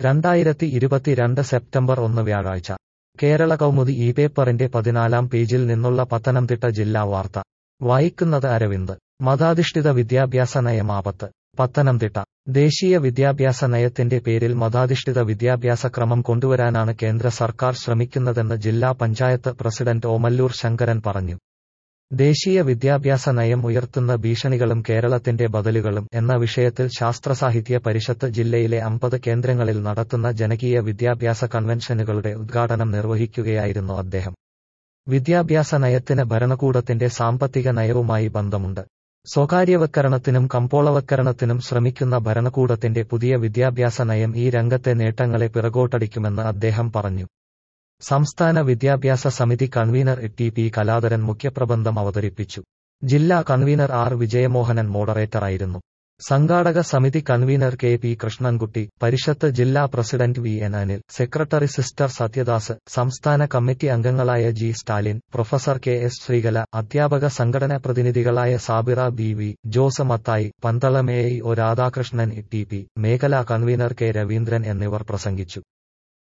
രണ്ടായിരത്തി ഇരുപത്തിരണ്ട് സെപ്റ്റംബർ ഒന്ന് വ്യാഴാഴ്ച കേരള കൗമുദി ഈ പേപ്പറിന്റെ പതിനാലാം പേജിൽ നിന്നുള്ള പത്തനംതിട്ട ജില്ലാ വാർത്ത വായിക്കുന്നത് അരവിന്ദ് മതാധിഷ്ഠിത വിദ്യാഭ്യാസ നയം ആപത്ത് പത്തനംതിട്ട ദേശീയ വിദ്യാഭ്യാസ നയത്തിന്റെ പേരിൽ മതാധിഷ്ഠിത വിദ്യാഭ്യാസ ക്രമം കൊണ്ടുവരാനാണ് കേന്ദ്ര സർക്കാർ ശ്രമിക്കുന്നതെന്ന് ജില്ലാ പഞ്ചായത്ത് പ്രസിഡന്റ് ഓമല്ലൂർ ശങ്കരൻ പറഞ്ഞു ദേശീയ വിദ്യാഭ്യാസ നയം ഉയർത്തുന്ന ഭീഷണികളും കേരളത്തിന്റെ ബദലുകളും എന്ന വിഷയത്തിൽ ശാസ്ത്രസാഹിത്യ പരിഷത്ത് ജില്ലയിലെ അമ്പത് കേന്ദ്രങ്ങളിൽ നടത്തുന്ന ജനകീയ വിദ്യാഭ്യാസ കൺവെൻഷനുകളുടെ ഉദ്ഘാടനം നിർവഹിക്കുകയായിരുന്നു അദ്ദേഹം വിദ്യാഭ്യാസ നയത്തിന് ഭരണകൂടത്തിന്റെ സാമ്പത്തിക നയവുമായി ബന്ധമുണ്ട് സ്വകാര്യവൽക്കരണത്തിനും കമ്പോളവൽക്കരണത്തിനും ശ്രമിക്കുന്ന ഭരണകൂടത്തിന്റെ പുതിയ വിദ്യാഭ്യാസ നയം ഈ രംഗത്തെ നേട്ടങ്ങളെ പിറകോട്ടടിക്കുമെന്ന് അദ്ദേഹം പറഞ്ഞു സംസ്ഥാന വിദ്യാഭ്യാസ സമിതി കൺവീനർ ടി പി കലാധരൻ മുഖ്യപ്രബന്ധം അവതരിപ്പിച്ചു ജില്ലാ കൺവീനർ ആർ വിജയമോഹനൻ മോഡറേറ്ററായിരുന്നു സംഘാടക സമിതി convener K P Krishnankutty Parishad ജില്ലാ president V N Anil secretary sister Satyadas സംസ്ഥാന കമ്മിറ്റി അംഗങ്ങളായ G Stalin professor K S Sreekala അധ്യാപക സംഘടനാ പ്രതിനിധികളായ Sabira B V Jose Mathai Pandalam A O Radhakrishnan T P മേഖലാ കൺവീനർ കെ രവീന്ദ്രൻ എന്നിവർ പ്രസംഗിച്ചു